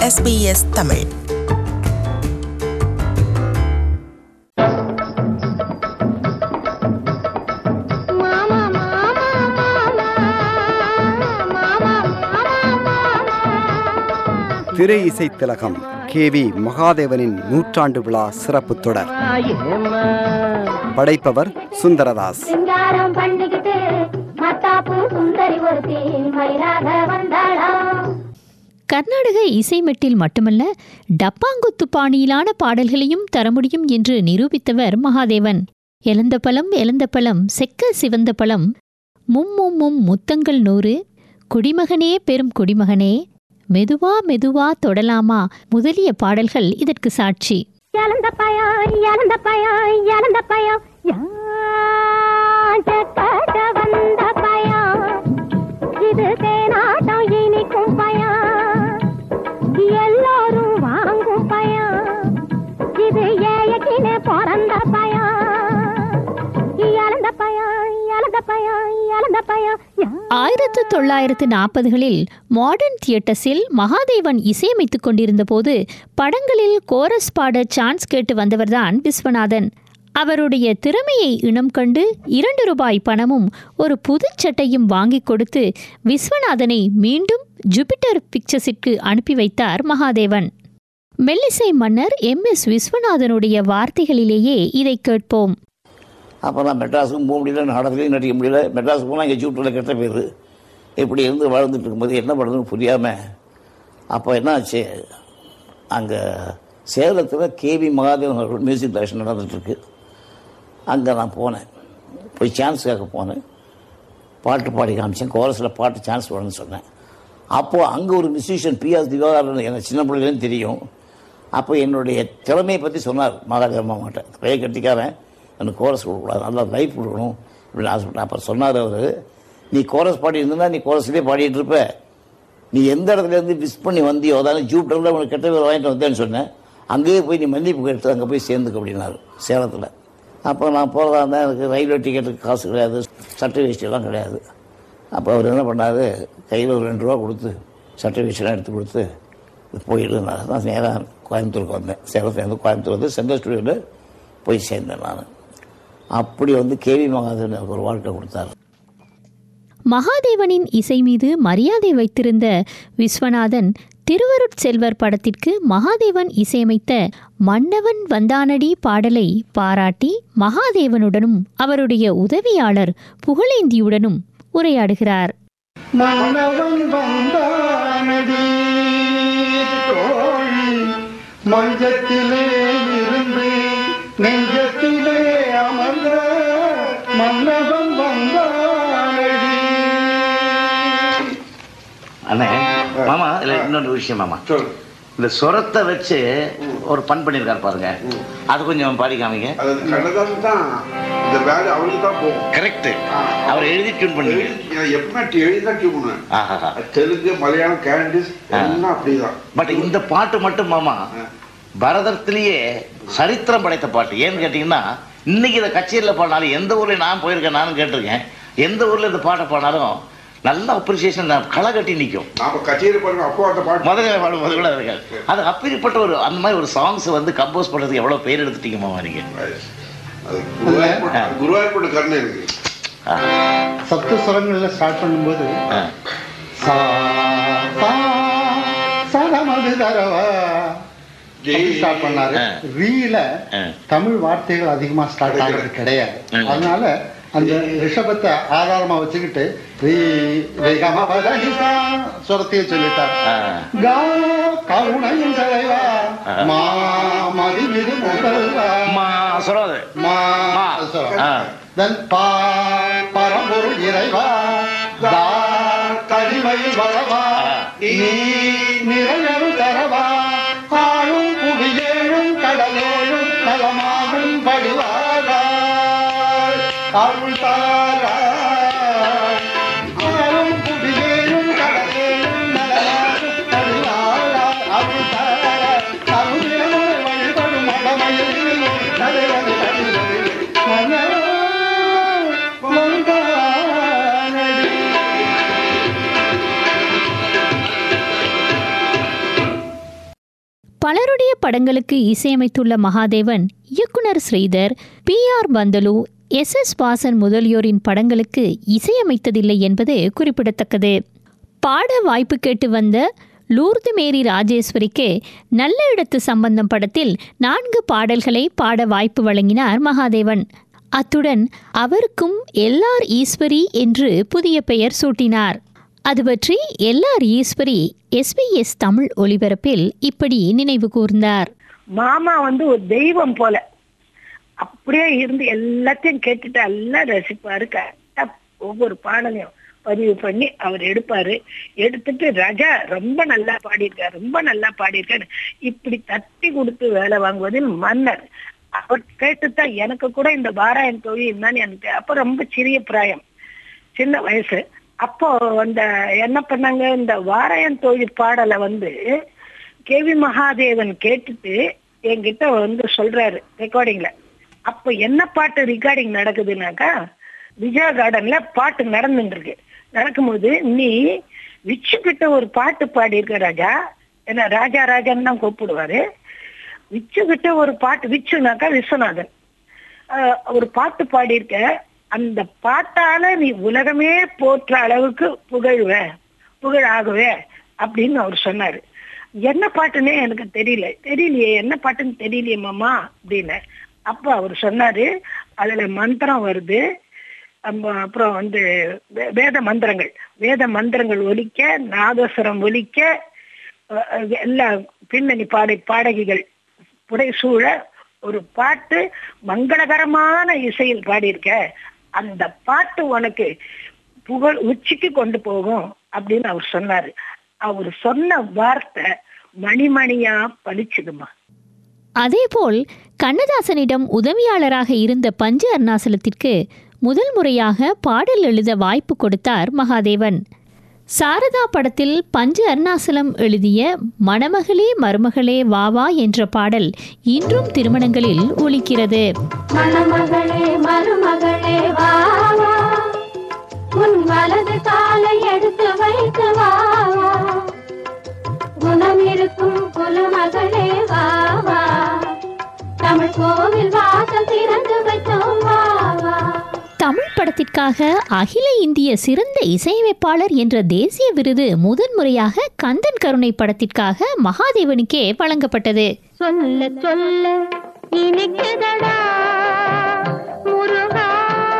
SBS Tamil மாமா மாமா மாமா மாமா மாமா திரை இசை திலகம் கே வி மகாதேவனின் நூற்றாண்டு விழா சிறப்பு தொடர் படைப்பவர் சுந்தரதாஸ் சிங்காரம் பண்ணிக்கிட்டு மத்தாப்பு சுந்தரி ஒருத்தி மயிலாக வந்தாளாம் கர்நாடக இசைமெட்டில் மட்டுமல்ல டப்பாங்குத்து பாணியிலான பாடல்களையும் தர முடியும் என்று நிரூபித்தவர் மகாதேவன் எலந்த பழம் எலந்த பழம் செக்க சிவந்த பழம் மும் மும் மும் முத்தங்கள் நூறு குடிமகனே பெரும் குடிமகனே மெதுவா மெதுவா தொடலாமா முதலிய பாடல்கள் இதற்கு சாட்சி இழந்த பயம் இழந்த பயம் இழந்த பயம் யாஞ்ச காட்ட வந்த பயம் இது தேனாட்டம் இனிக்கும் பயம் எல்லாரும் வாங்கும் பயம் இது ஏயக்கினே பிறந்த பயம் இழந்த பயம் இழந்த பயம் இழந்த பயம் யா- ஆயிரத்து தொள்ளாயிரத்து நாற்பதுகளில் மாடர்ன் தியேட்டர்ஸில் மகாதேவன் இசையமைத்துக் கொண்டிருந்த போது படங்களில் கோரஸ் பாட சான்ஸ் கேட்டு வந்தவர்தான் விஸ்வநாதன் அவருடைய திறமையை இனம் கண்டு இரண்டு ரூபாய் பணமும் ஒரு புதுச் சட்டையும் வாங்கிக் கொடுத்து விஸ்வநாதனை மீண்டும் ஜூபிட்டர் பிக்சர்ஸிற்கு அனுப்பி வைத்தார் மகாதேவன் மெல்லிசை மன்னர் எம் எஸ் விஸ்வநாதனுடைய வார்த்தைகளிலேயே இதை கேட்போம் அப்போ நான் மெட்ராஸுக்கும் போக முடியல நாடகத்துலையும் நடிக்க முடியல மெட்ராஸ் போனால் எங்கள் சூட்டில் கெட்ட பேர் இப்படி இருந்து வாழ்ந்துட்டு இருக்கும்போது என்ன பண்ணுறதுன்னு புரியாமல் அப்போ என்ன ஆச்சு அங்கே சேலத்தில் கேவி மகாதேவன் அவர்கள் மியூசிக் டைரக்ஷன் நடந்துட்டுருக்கு அங்கே நான் போனேன் போய் சான்ஸுக்காக போனேன் பாட்டு பாடி காமிச்சேன் கோரஸில் பாட்டு சான்ஸ் வேணும்னு சொன்னேன் அப்போது அங்கே ஒரு மியூசிஷியன் பிஆர் திவாகரன் எனக்கு சின்ன பிள்ளைலேருந்து தெரியும் அப்போ என்னுடைய திறமையை பற்றி சொன்னார் மகாதேவ மாட்டேன் பைய கட்டிக்காரன் எனக்கு கோரஸ் கொடுக்கக்கூடாது நல்லா லைஃப் கொடுக்கணும் அப்படின்னு ஆசைப்பட்டேன் அப்போ சொன்னார் அவர் நீ கோரஸ் பாடி இருந்தனா நீ கோரஸ்லேயே பாடிட்டு இருப்ப நீ எந்த இடத்துல இருந்து மிஸ் பண்ணி வந்தியோ அதான ஜூப்டரில் உனக்கு கெட்ட பேர் வாங்கிட்டு வந்தேன்னு சொன்னேன் அங்கேயே போய் நீ மன்னிப்பு எடுத்து அங்கே போய் சேர்ந்துக்க அப்படின்னாரு சேலத்தில் அப்போ நான் போகிறதா இருந்தால் எனக்கு ரயில்வே டிக்கெட்டுக்கு காசு கிடையாது சட்டை வேஷ்டியெல்லாம் கிடையாது அப்போ அவர் என்ன பண்ணார் கையில் ஒரு ரெண்டு ரூபா கொடுத்து சட்டை வேஷ்டியெல்லாம் எடுத்து கொடுத்து போயிடுனாரு நான் நேராக கோயம்புத்தூருக்கு வந்தேன் சேலத்துலேருந்து கோயம்புத்தூர் வந்து சென்ட்ரல் ஸ்டுடியோவில் போய் சேர்ந்தேன் நான் அப்படி வந்து கேவி மகாதேவன் எனக்கு ஒரு வாழ்க்கை கொடுத்தாரு மகாதேவனின் இசை மீது மரியாதை வைத்திருந்த விஸ்வநாதன் திருவருட்செல்வர் படத்திற்கு மகாதேவன் இசையமைத்த மன்னவன் வந்தானடி பாடலை பாராட்டி மகாதேவனுடனும் அவருடைய உதவியாளர் புகழேந்தியுடனும் உரையாடுகிறார் மன்னவன் வந்தானடி தோழி மஞ்சத்திலே இருந்து நெஞ்சத்திலே அமர்ந்த மன்னவன் வந்தானடி அண்ணே மாமா இல்ல இன்னொரு விஷயம் மாமா சொல்லு இந்த சொரத்தை வச்சு ஒரு பண் பண்ணியிருக்காரு பாருங்க அது கொஞ்சம் பாடி காமிங்க அது கண்ணதாசன் தான் இந்த வேலை அவருக்கு தான் போகும் கரெக்ட் அவர் எழுதி டியூன் பண்ணீங்க எழுதி- எப்பவுமே எழுதி தான் டியூன் ஆஹா தெலுங்கு மலையாளம் கேண்டிஸ் எல்லாம் அப்படிதான் பட் இந்த பாட்டு மட்டும் மாமா பரதத்திலேயே சரித்திரம் படைத்த பாட்டு ஏன்னு கேட்டிங்கன்னா இன்னைக்கு இதை கச்சேரியில் பாடினாலும் எந்த ஊர்ல நான் போயிருக்கேன் நானும் கேட்டிருக்கேன் எந்த ஊர்ல இந்த பாட்டை பாடினாலும் நல்ல அப்ரிசியேஷன் களை கட்டி நிற்கும் நாம கச்சேரி பண்ணுங்க அப்போ அந்த பாட்டு முதல்ல பாடும்போது கூட இருக்காது அது அப்படிப்பட்ட ஒரு அந்த மாதிரி ஒரு சாங்ஸ் வந்து கம்போஸ் பண்ணுறதுக்கு எவ்வளோ பேர் எடுத்துட்டீங்க மாமா நீங்க அது குருவாயூர் குருவாயூர்பட்ட கருணை இருக்கு ஆ, சப்த சுரங்கள்ல ஸ்டார்ட் பண்ணும்போது ஆ. சா சா சதமது தரவா ஸ்டார்ட் பண்ணாரு ஆ. ரீல ஆ. தமிழ் வார்த்தைகள் அதிகமா ஸ்டார்ட் ஆகிறது கிடையாது ம். அதனால அந்த ரிஷபத்தை ஆதாரமா வச்சுக்கிட்டு ரீ ரேகமா பதனிசா சுரத்தையே சொல்லிட்டார் ஆ. கா கருணையின் தலைவா ஆ. மா மதிமிது முதல்வா அம்மா சொல்லாது மா மா. அது சொல்றோம். ஆ. Then பா பரம்பொருள் இறைவா தா தனிமையில் வரவா ஆ. நீ நிறையரும் தரவா ஆளும் புவியேழும் கடலோடும் நலமாகும் படிவாரா அருள் தாரா ஆளும் புவியேழும் கடலோடும் நலமாகும் படிவாரா அருள் தாரா அருள் வழிபடும் மடமையில் நடைவது மன்னவா வந்தானடி பலருடைய படங்களுக்கு இசையமைத்துள்ள மகாதேவன் இயக்குனர் Sridhar P R Panthulu S S Vasan முதலியோரின் படங்களுக்கு இசையமைத்ததில்லை என்பது குறிப்பிடத்தக்கது பாட வாய்ப்பு கேட்டு வந்த லூர்து மேரி ராஜேஸ்வரிக்கு நல்ல இடத்து சம்பந்தம் படத்தில் நான்கு பாடல்களை பாட வாய்ப்பு வழங்கினார் மகாதேவன் அத்துடன் அவருக்கும் எல்ஆர் ஈஸ்வரி என்று புதிய பெயர் சூட்டினார் அது பற்றி எல்ஆர் ஈஸ்வரி எஸ்பிஎஸ் தமிழ் ஒளிபரப்பில் இப்படி நினைவு கூர்ந்தார் மாமா வந்து ஒரு தெய்வம் போல அப்படியே இருந்து எல்லாத்தையும் கேட்டுட்டு எல்லாம் ரசிப்பாரு கரெக்டா ஒவ்வொரு பாடலையும் பதிவு பண்ணி அவர் எடுப்பாரு எடுத்துட்டு ராஜா ரொம்ப நல்லா பாடியிருக்காரு ரொம்ப நல்லா பாடியிருக்காரு இப்படி தட்டி கொடுத்து வேலை வாங்குவதில் மன்னர் அவர் கேட்டுத்தான் எனக்கு கூட இந்த வாராயன் தொழில் என்னன்னு எனக்கு அப்ப ரொம்ப சிறிய பிராயம் சின்ன வயசு அப்போ அந்த என்ன பண்ணாங்க இந்த வாராயன் தொழில் பாடலை வந்து கேவி மகாதேவன் கேட்டுட்டு என்கிட்ட வந்து சொல்றாரு ரெக்கார்டிங்ல அப்ப என்ன பாட்டு ரெக்கார்டிங் நடக்குதுன்னாக்கா விஜயா கார்டன்ல பாட்டு நடந்துட்டு இருக்கு நடக்கும்போது நீ விச்சு கிட்ட ஒரு பாட்டு பாடியிருக்க ராஜா என்ன ராஜா ராஜான்னு தான் கூப்பிடுவாரு விச்சு கிட்ட ஒரு பாட்டு விச்சுனாக்கா விஸ்வநாதன் ஆஹ் ஒரு பாட்டு பாடியிருக்க அந்த பாட்டால நீ உலகமே போற்ற அளவுக்கு புகழ்வ புகழ் ஆகுவே அப்படின்னு அவர் சொன்னாரு என்ன பாட்டுன்னே எனக்கு தெரியல தெரியலையே என்ன பாட்டுன்னு தெரியலையே மாமா அப்படின்னு அப்ப அவர் சொன்னாரு அதுல மந்திரம் வருது அம்ம- அப்புறம் வந்து வே- வேத மந்திரங்கள் வேத மந்திரங்கள் ஒலிக்க நாதஸ்வரம் ஒலிக்க அஹ், அஹ், எல்லா பின்னணி பாடை பாடகிகள் புடைசூழ ஒரு பாட்டு மங்களகரமான இசையில் பாடியிருக்க அந்த பாட்டு உனக்கு புகழ் உச்சிக்கு கொண்டு போகும் அப்படின்னு அவர் சொன்னாரு அவர் சொன்ன வார்த்தை மணிமணியா பலிச்சுதுமா அதேபோல் கண்ணதாசனிடம் உதவியாளராக இருந்த பஞ்சு அருணாசலத்திற்கு முதல் முறையாக பாடல் எழுத வாய்ப்பு கொடுத்தார் மகாதேவன் சாரதா படத்தில் பஞ்சு அருணாசலம் எழுதிய மணமகளே மருமகளே வா வா என்ற பாடல் இன்றும் திருமணங்களில் ஒலிக்கிறது மணமகளே மருமகளே வா வா உன் வலது காலை எடுத்து வைத்து வா வா குணம் இருக்கும் குலமகளே வா வா தமிழ் கோவில் வாசல் திறந்து வைத்தோம் வா வா தமிழ் படத்திற்காக அகில இந்திய சிறந்த இசையமைப்பாளர் என்ற தேசிய விருது முதன்முறையாக கந்தன் கருணை படத்திற்காக மகாதேவனுக்கே வழங்கப்பட்டது சொல்ல சொல்ல இனிக்குதடா முருகா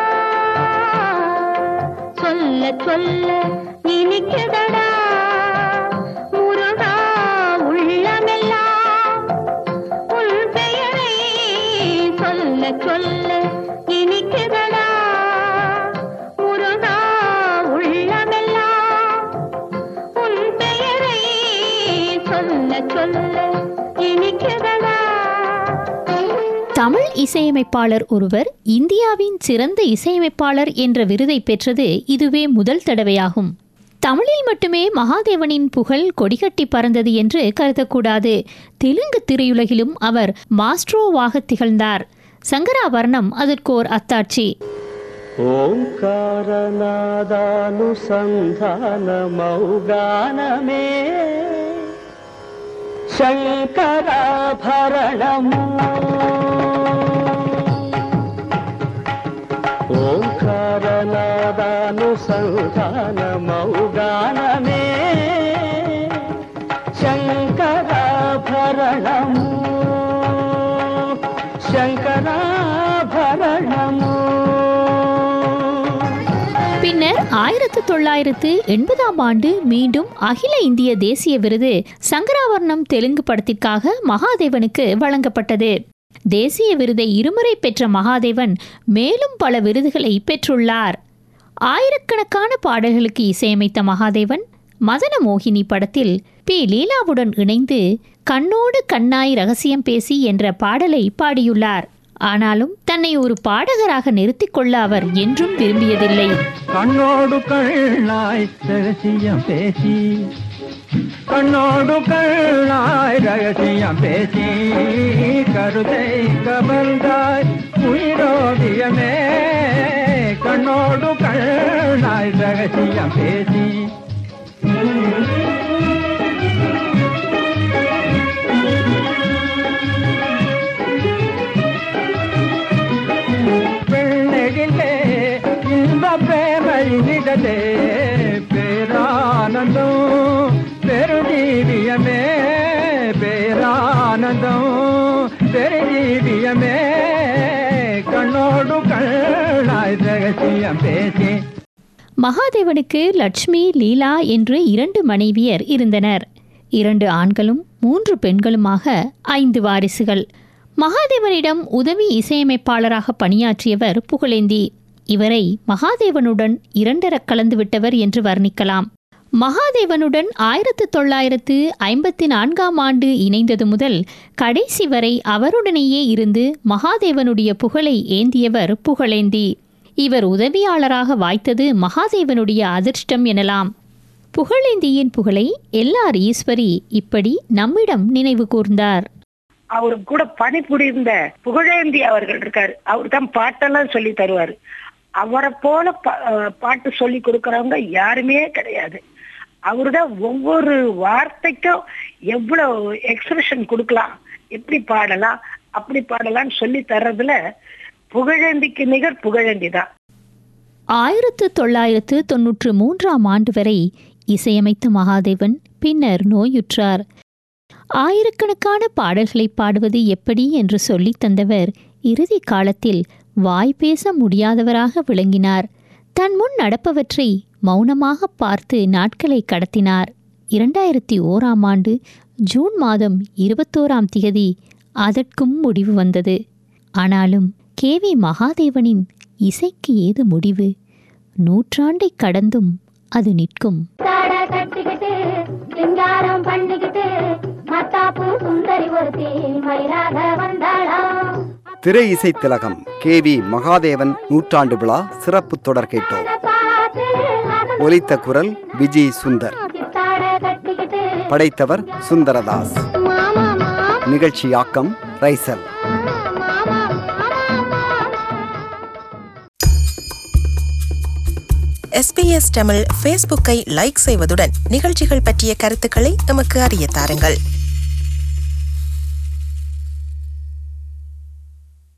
சொல்ல சொல்ல இனிக்குதடா முருகா உள்ளமெல்லாம் உன் பெயரை சொல்ல சொல்ல இனிக்குதடா முருகா உள்ளமெல்லாம் உன் பெயரை சொல்ல சொல்ல இனிக்குதடா தமிழ் இசையமைப்பாளர் ஒருவர் இந்தியாவின் சிறந்த இசையமைப்பாளர் என்ற விருதை பெற்றது இதுவே முதல் தடவையாகும் தமிழில் மட்டுமே மகாதேவனின் புகழ் கொடிகட்டி பறந்தது என்று கருதக்கூடாது தெலுங்கு திரையுலகிலும் அவர் மாஸ்ட்ரோவாக திகழ்ந்தார் சங்கராபரணம் அதற்கோர் அத்தாட்சி ఓంకారనాదానుసంధానమౌగానమే శంకరాభరణము ఓంకారనాదానుసంధానమౌగానమే శంకరాభరణము శంకరాభరణము பின்னர் ஆயிரத்து தொள்ளாயிரத்து எண்பதாம் ஆண்டு மீண்டும் அகில இந்திய தேசிய விருது சங்கராவர்ணம் தெலுங்கு படத்திற்காக மகாதேவனுக்கு வழங்கப்பட்டது தேசிய விருதை இருமுறை பெற்ற மகாதேவன் மேலும் பல விருதுகளை பெற்றுள்ளார் ஆயிரக்கணக்கான பாடல்களுக்கு இசையமைத்த மகாதேவன் மதன மோகினி படத்தில் பி லீலாவுடன் இணைந்து கண்ணோடு கண்ணாய் ரகசியம் பேசி என்ற பாடலை பாடியுள்ளார் ஆனாலும் தன்னை ஒரு பாடகராக நிறுத்திக் கொள்ள அவர் என்றும் விரும்பியதில்லை கண்ணோடு கண்ணாய் ரகசியம் பேசி கண்ணோடு கண்ணாய் ரகசியம் பேசி கருத்தை கவர்ந்தாய் உயிரோடியமே கண்ணோடு கண்ணாய் ரகசியம் பேசி செய்திடலே பேரானந்தம் பெருஜீவியமே பேரானந்தம் பெருஜீவியமே கண்ணோடு கண்ணாய் ரகசியம் பேசி மகாதேவனுக்கு லட்சுமி லீலா என்று இரண்டு மனைவியர் இருந்தனர் இரண்டு ஆண்களும் மூன்று பெண்களுமாக ஐந்து வாரிசுகள் மகாதேவனிடம் உதவி இசையமைப்பாளராக பணியாற்றியவர் புகழேந்தி இவரை மகாதேவனுடன் இரண்டரக் கலந்துவிட்டவர் என்று வர்ணிக்கலாம் மகாதேவனுடன் ஆயிரத்து தொள்ளாயிரத்து ஐம்பத்தி நான்காம் ஆண்டு இணைந்தது முதல் கடைசி வரை அவருடனேயே இருந்து மகாதேவனுடைய புகழை ஏந்தியவர் புகழேந்தி இவர் உதவியாளராக வாய்த்தது மகாதேவனுடைய அதிர்ஷ்டம் எனலாம் புகழேந்தியின் புகழை எல்லார் ஈஸ்வரி இப்படி நம்மிடம் நினைவு கூர்ந்தார் அவரு கூட பணிபுரிந்த புகழேந்தி அவர்கள் இருக்காரு அவர் தான் பாட்டெல்லாம் சொல்லி தருவாரு அவரை போல பா- அஹ் பாட்டு சொல்லி கொடுக்கறவங்க யாருமே கிடையாது அவருதான் ஒவ்வொரு வார்த்தைக்கும் எவ்வளவு எக்ஸ்பிரஷன் கொடுக்கலாம் எப்படி பாடலாம் அப்படி பாடலாம்னு சொல்லி தர்றதுல புகழேந்திக்கு நிகர் புகழேந்தி தான் ஆயிரத்து தொள்ளாயிரத்து தொன்னூற்று மூன்றாம் ஆண்டு வரை இசையமைத்த மகாதேவன் பின்னர் நோயுற்றார் ஆயிரக்கணக்கான பாடல்களை பாடுவது எப்படி என்று சொல்லித் தந்தவர் இறுதி காலத்தில் வாய் பேச முடியாதவராக விளங்கினார் தன் முன் நடப்பவற்றை மௌனமாக பார்த்து நாட்களை கடத்தினார் இரண்டாயிரத்தி ஓராம் ஆண்டு ஜூன் மாதம் இருபத்தோராம் திகதி அதற்கும் முடிவு வந்தது ஆனாலும் கே வி மகாதேவனின் இசைக்கு ஏது முடிவு நூற்றாண்டை கடந்தும் அது நிற்கும் தாட கட்டிக்கிட்டு சிங்காரம் பண்ணிக்கிட்டு மத்தாப்பு சுந்தரி ஒருத்தி மயிலாக வந்தாளாம் திரை இசை திலகம் கே வி மகாதேவன் நூற்றாண்டு விழா சிறப்பு தொடர் கேட்டோம் பார்த்து அதன் ஒலித்த குரல் விஜய் சுந்தர் தாட கட்டிக்கிட்டு படைத்தவர் சுந்தரதாஸ் மாமா மாமா நிகழ்ச்சியாக்கம் ரைசல் மாமா எஸ்பிஎஸ் தமிழ் ஃபேஸ்புக்கை லைக் செய்வதுடன் நிகழ்ச்சிகள் பற்றிய கருத்துக்களை எமக்கு அறிய தாருங்கள்